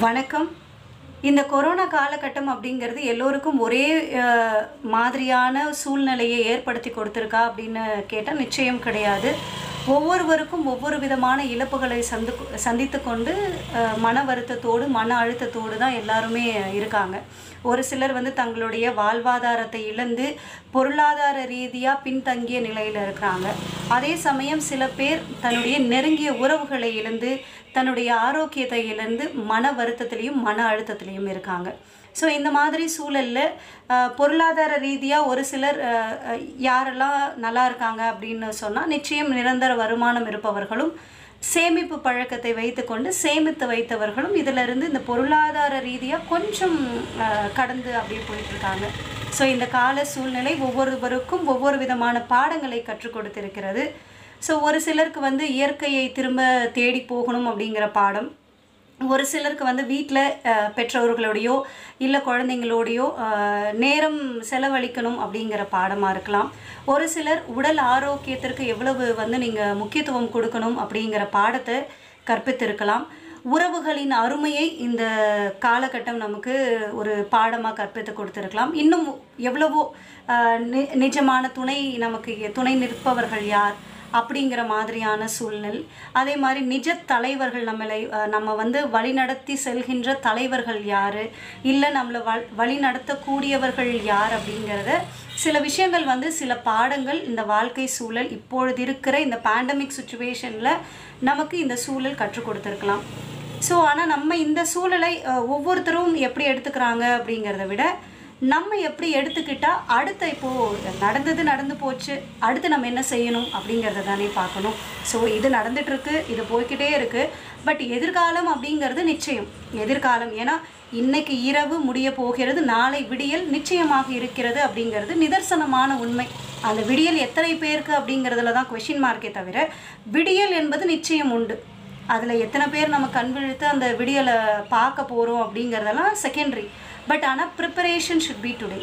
வணக்கம் இந்த கொரோனா காலகட்டம் அப்படிங்கிறது எல்லோருக்கும் ஒரே அஹ், மாதிரியான சூழ்நிலையை ஏற்படுத்தி கொடுத்துருக்கா அப்படின்னு கேட்டால் நிச்சயம் கிடையாது ஒவ்வொருவருக்கும் ஒவ்வொரு விதமான இழப்புகளை சந்து சந்தித்து கொண்டு அஹ், மன வருத்தத்தோடு மன அழுத்தத்தோடு தான் எல்லாருமே இருக்காங்க ஒரு சிலர் வந்து தங்களுடைய வாழ்வாதாரத்தை இழந்து பொருளாதார ரீதியாக பின்தங்கிய நிலையில் இருக்கிறாங்க அதே சமயம் சில பேர் தன்னுடைய நெருங்கிய உறவுகளை இழந்து தன்னுடைய ஆரோக்கியத்தை இழந்து மன வருத்தத்திலையும் மன அழுத்தத்திலையும் இருக்காங்க ஸோ இந்த மாதிரி சூழலில் பொருளாதார ரீதியாக ஒரு சிலர் அஹ், அஹ், யாரெல்லாம் நல்லா இருக்காங்க அப்படின்னு சொன்னால் நிச்சயம் நிரந்தர வருமானம் இருப்பவர்களும் சேமிப்பு பழக்கத்தை வைத்துக்கொண்டு சேமித்து வைத்தவர்களும் இதிலிருந்து இந்த பொருளாதார ரீதியாக கொஞ்சம் அஹ், கடந்து அப்படியே போயிட்டுருக்காங்க ஸோ இந்த கால சூழ்நிலை ஒவ்வொருவருக்கும் ஒவ்வொரு விதமான பாடங்களை கற்றுக் கொடுத்திருக்கிறது ஸோ ஒரு சிலருக்கு வந்து இயற்கையை திரும்ப தேடி போகணும் அப்படிங்கிற பாடம் ஒரு சிலருக்கு வந்து வீட்டில் பெற்றோர்களோடையோ இல்லை குழந்தைங்களோடையோ அஹ், நேரம் செலவழிக்கணும் அப்படிங்கிற பாடமாக இருக்கலாம் ஒரு சிலர் உடல் ஆரோக்கியத்திற்கு எவ்வளவு வந்து நீங்கள் முக்கியத்துவம் கொடுக்கணும் அப்படிங்கிற பாடத்தை கற்பித்திருக்கலாம் உறவுகளின் அருமையை இந்த காலகட்டம் நமக்கு ஒரு பாடமாக கற்பித்து கொடுத்துருக்கலாம் இன்னும் எவ்வளவோ அஹ், நி- நிஜமான துணை நமக்கு துணை நிற்பவர்கள் யார் அப்படிங்கிற மாதிரியான சூழ்நிலை அதே மாதிரி நிஜ தலைவர்கள் நம்மளை அஹ், நம்ம வந்து வழிநடத்தி செல்கின்ற தலைவர்கள் யார் இல்லை நம்மளை வ வழி நடத்தக்கூடியவர்கள் யார் அப்படிங்கிறத சில விஷயங்கள் வந்து சில பாடங்கள் இந்த வாழ்க்கை சூழல் இப்பொழுது இருக்கிற இந்த பேண்டமிக் சுச்சுவேஷனில் நமக்கு இந்த சூழல் கற்றுக் கொடுத்துருக்கலாம் ஸோ ஆனால் நம்ம இந்த சூழலை அஹ், ஒவ்வொருத்தரும் எப்படி எடுத்துக்கிறாங்க அப்படிங்கிறத விட நம்ம எப்படி எடுத்துக்கிட்டா அடுத்த இப்போது நடந்தது நடந்து போச்சு அடுத்து நம்ம என்ன செய்யணும் அப்படிங்கிறத தானே பார்க்கணும் ஸோ இது நடந்துட்டுருக்கு இது போய்க்கிட்டே இருக்குது பட் எதிர்காலம் அப்படிங்கிறது நிச்சயம் எதிர்காலம் ஏன்னா இன்னைக்கு இரவு முடிய போகிறது நாளை விடியல் நிச்சயமாக இருக்கிறது அப்படிங்கிறது நிதர்சனமான உண்மை அந்த விடியல் எத்தனை பேருக்கு அப்படிங்கிறதுல தான் கொஷின் மார்க்கே தவிர விடியல் என்பது நிச்சயம் உண்டு அதில் எத்தனை பேர் நம்ம கண் விழித்து அந்த விடியலை பார்க்க போகிறோம் அப்படிங்கிறதெல்லாம் செகண்டரி பட் ஆனால் preparation should be today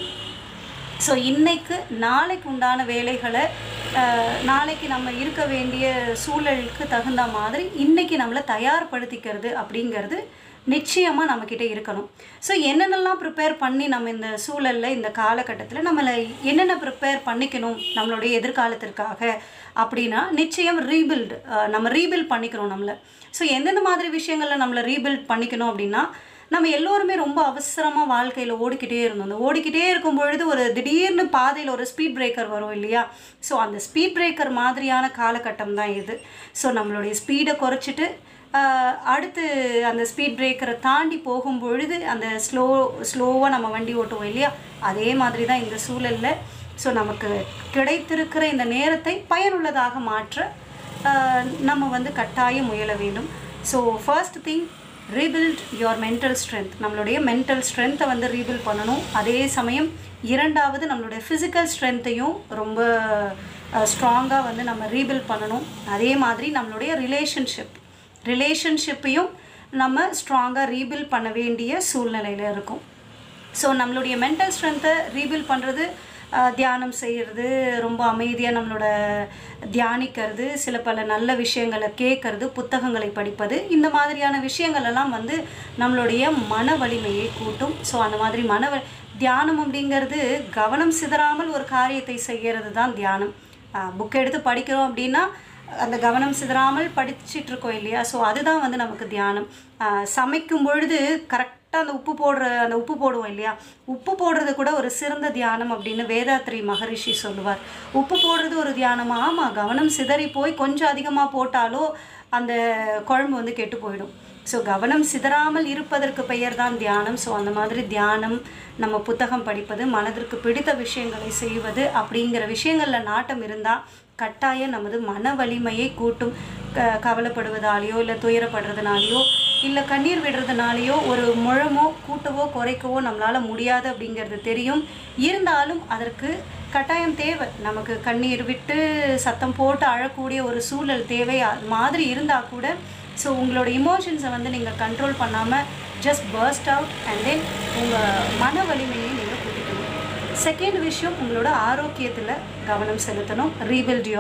so இன்னைக்கு நாளைக்கு உண்டான வேலைகளை அஹ், நாளைக்கு நம்ம இருக்க வேண்டிய சூழலுக்கு தகுந்த மாதிரி இன்னைக்கு நம்மளை தயார்படுத்திக்கிறது அப்படிங்கிறது நிச்சயமாக நம்மக்கிட்ட இருக்கணும் ஸோ என்னென்னலாம் ப்ரிப்பேர் பண்ணி நம்ம இந்த சூழலில் இந்த காலகட்டத்தில் நம்மளை என்னென்ன ப்ரிப்பேர் பண்ணிக்கணும் நம்மளுடைய எதிர்காலத்திற்காக அப்படின்னா நிச்சயம் ரீபில்டு நம்ம ரீபில்ட் பண்ணிக்கிறோம் நம்மளை ஸோ எந்தெந்த மாதிரி விஷயங்களில் நம்மளை ரீபில்ட் பண்ணிக்கணும் அப்படின்னா நம்ம எல்லோருமே ரொம்ப அவசரமாக வாழ்க்கையில் ஓடிக்கிட்டே இருந்தோம் அந்த ஓடிக்கிட்டே இருக்கும் பொழுது ஒரு திடீர்னு பாதையில் ஒரு ஸ்பீட் பிரேக்கர் வரும் இல்லையா ஸோ அந்த ஸ்பீட் பிரேக்கர் மாதிரியான காலகட்டம் தான் இது ஸோ நம்மளுடைய ஸ்பீடை குறைச்சிட்டு ஆஹ், அடுத்து அந்த ஸ்பீட் பிரேக்கரை தாண்டி போகும் பொழுது அந்த ஸ்லோ ஸ்லோவாக நம்ம வண்டி ஓட்டுவோம் இல்லையா அதே மாதிரி தான் இந்த சூழலில் ஸோ நமக்கு கிடைத்திருக்கிற இந்த நேரத்தை பயனுள்ளதாக மாற்ற ஆஹ், நம்ம வந்து கட்டாயம் முயல வேண்டும் so first thing rebuild your mental strength நம்மளுடைய மென்டல் ஸ்ட்ரென்த்தை வந்து ரீபில்ட் பண்ணணும் அதே சமயம் இரண்டாவது நம்மளுடைய ஃபிசிக்கல் ஸ்ட்ரென்த்தையும் ரொம்ப ஸ்ட்ராங்காக வந்து நம்ம ரீபில்ட் பண்ணணும் அதே மாதிரி நம்மளுடைய ரிலேஷன்ஷிப் ரிலேஷன்ஷிப்பையும் நம்ம ஸ்ட்ராங்காக ரீபில்ட் பண்ண வேண்டிய சூழ்நிலையில் இருக்கும் ஸோ நம்மளுடைய மென்டல் ஸ்ட்ரென்த்தை ரீபில்ட் பண்ணுறது தியானம் செய்கிறது ரொம்ப அமைதியாக நம்மளோட தியானிக்கிறது சில பல நல்ல விஷயங்களை கேட்கறது புத்தகங்களை படிப்பது இந்த மாதிரியான விஷயங்கள் எல்லாம் வந்து நம்மளுடைய மன வலிமையை கூட்டும் ஸோ அந்த மாதிரி மன வ- தியானம் அப்படிங்கிறது கவனம் சிதறாமல் ஒரு காரியத்தை செய்கிறது தான் தியானம் புக் எடுத்து படிக்கிறோம் அப்படின்னா அந்த கவனம் சிதறாமல் படிச்சிட்டு இருக்கோம் இல்லையா ஸோ அதுதான் வந்து நமக்கு தியானம் ஆஹ் சமைக்கும் பொழுது கரெக்டாக அந்த உப்பு போடுற அந்த உப்பு போடுவோம் இல்லையா உப்பு போடுறது கூட ஒரு சிறந்த தியானம் அப்படின்னு வேதாத்ரி மகரிஷி சொல்லுவார் உப்பு போடுறது ஒரு தியானமா ஆமாம் கவனம் சிதறி போய் கொஞ்சம் அதிகமாக போட்டாலோ அந்த குழம்பு வந்து கெட்டு போயிடும் ஸோ கவனம் சிதறாமல் இருப்பதற்கு பெயர் தான் தியானம் ஸோ அந்த மாதிரி தியானம் நம்ம புத்தகம் படிப்பது மனதிற்கு பிடித்த விஷயங்களை செய்வது அப்படிங்கிற விஷயங்களில் நாட்டம் இருந்தால் கட்டாயம் நமது மன வலிமையை கூட்டும் க கவலைப்படுவதாலேயோ இல்லை துயரப்படுறதுனாலையோ இல்லை கண்ணீர் விடுறதுனாலையோ ஒரு முழமோ கூட்டவோ குறைக்கவோ நம்மளால் முடியாது அப்படிங்கிறது தெரியும் இருந்தாலும் அதற்கு கட்டாயம் தேவை நமக்கு கண்ணீர் விட்டு சத்தம் போட்டு அழக்கூடிய ஒரு சூழல் தேவை அது மாதிரி இருந்தால் கூட ஸோ உங்களோட இமோஷன்ஸை வந்து நீங்கள் கண்ட்ரோல் பண்ணாமல் just burst out and then உங்கள் மன வலிமையை நீங்கள் கூட்டிக்கணும் செகண்ட் விஷயம் உங்களோட ஆரோக்கியத்தில் கவனம் செலுத்தணும் rebuild your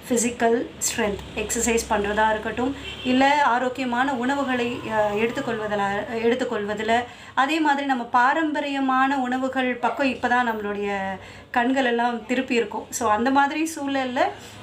physical strength exercise பண்ணுறதா இருக்கட்டும் இல்லை ஆரோக்கியமான உணவுகளை அஹ், எடுத்துக்கொள்வதில் எடுத்துக்கொள்வதில் அதே மாதிரி நம்ம பாரம்பரியமான உணவுகள் பக்கம் இப்போ தான் நம்மளுடைய கண்கள் எல்லாம் திருப்பி இருக்கும் ஸோ அந்த மாதிரி சூழலில்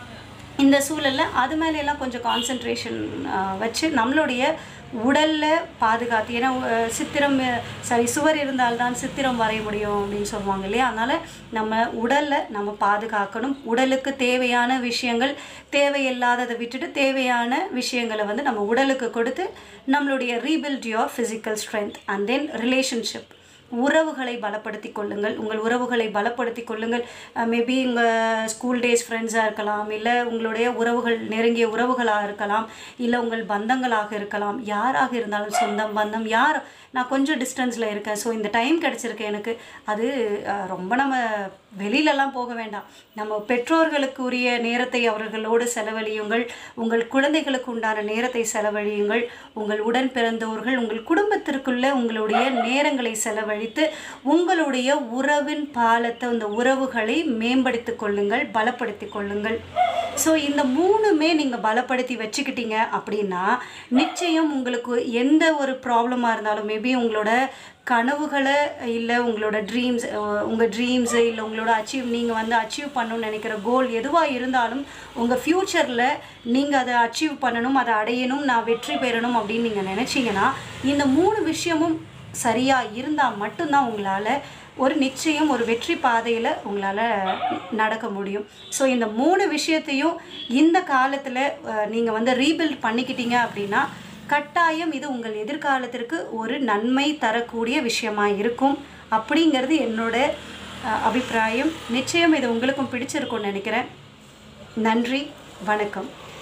இந்த சூழலில் அது மேல எல்லாம் கொஞ்சம் கான்சென்ட்ரேஷன் வச்சு நம்மளுடைய உடலில் பாதுகாத்து ஏன்னா அஹ், சித்திரம் சாரி சுவர் இருந்தால்தான் சித்திரம் வரைய முடியும் அப்படின்னு சொல்லுவாங்க இல்லையா அதனால் நம்ம உடலில் நம்ம பாதுகாக்கணும் உடலுக்கு தேவையான விஷயங்கள் தேவையில்லாததை விட்டுட்டு தேவையான விஷயங்களை வந்து நம்ம உடலுக்கு கொடுத்து நம்மளுடைய rebuild your physical strength and then relationship உறவுகளை பலப்படுத்தி கொள்ளுங்கள் உங்கள் உறவுகளை பலப்படுத்தி கொள்ளுங்கள் மேபி உங்கள் ஸ்கூல் டேஸ் ஃப்ரெண்ட்ஸாக இருக்கலாம் இல்லை உங்களுடைய உறவுகள் நெருங்கிய உறவுகளாக இருக்கலாம் இல்லை உங்கள் பந்தங்களாக இருக்கலாம் யாராக இருந்தாலும் சொந்தம் பந்தம் யார் நான் கொஞ்சம் டிஸ்டன்ஸில் இருக்கேன் ஸோ இந்த டைம் கிடச்சிருக்கு எனக்கு அது அஹ், ரொம்ப நம்ம வெளியிலலாம் போக வேண்டாம் நம்ம பெற்றோர்களுக்கு உரிய நேரத்தை அவர்களோடு செலவழியுங்கள் உங்கள் குழந்தைகளுக்கு உண்டான நேரத்தை செலவழியுங்கள் உங்கள் உடன் பிறந்தோர்கள் உங்கள் குடும்பத்திற்குள்ள உங்களுடைய நேரங்களை செலவழித்து உங்களுடைய உறவின் பாலத்தை அந்த உறவுகளை மேம்படுத்திக் கொள்ளுங்கள் பலப்படுத்திக் கொள்ளுங்கள் ஸோ இந்த மூணுமே நீங்கள் பலப்படுத்தி வச்சுக்கிட்டீங்க அப்படின்னா நிச்சயம் உங்களுக்கு எந்த ஒரு ப்ராப்ளமாக இருந்தாலும் மேபி உங்களோட கனவுகளை இல்லை உங்களோட ட்ரீம்ஸ் உங்கள் ட்ரீம்ஸு இல்லை உங்களோட அச்சீவ் நீங்கள் வந்து அச்சீவ் பண்ணணும்னு நினைக்கிற கோல் எதுவாக இருந்தாலும் உங்கள் ஃப்யூச்சரில் நீங்கள் அதை அச்சீவ் பண்ணணும் அதை அடையணும் நான் வெற்றி பெறணும் அப்படின்னு நீங்கள் நினச்சிங்கன்னா இந்த மூணு விஷயமும் சரியாக இருந்தால் மட்டும்தான் உங்களால் ஒரு நிச்சயம் ஒரு வெற்றி பாதையில் உங்களால் நடக்க முடியும் ஸோ இந்த மூணு விஷயத்தையும் இந்த காலத்தில் நீங்கள் வந்து ரீபில்ட் பண்ணிக்கிட்டீங்க அப்படின்னா கட்டாயம் இது உங்கள் எதிர்காலத்திற்கு ஒரு நன்மை தரக்கூடிய விஷயமா இருக்கும் அப்படிங்கிறது என்னோட அஹ், அபிப்பிராயம் நிச்சயம் இது உங்களுக்கும் பிடிச்சிருக்கும்னு நினைக்கிறேன் நன்றி வணக்கம்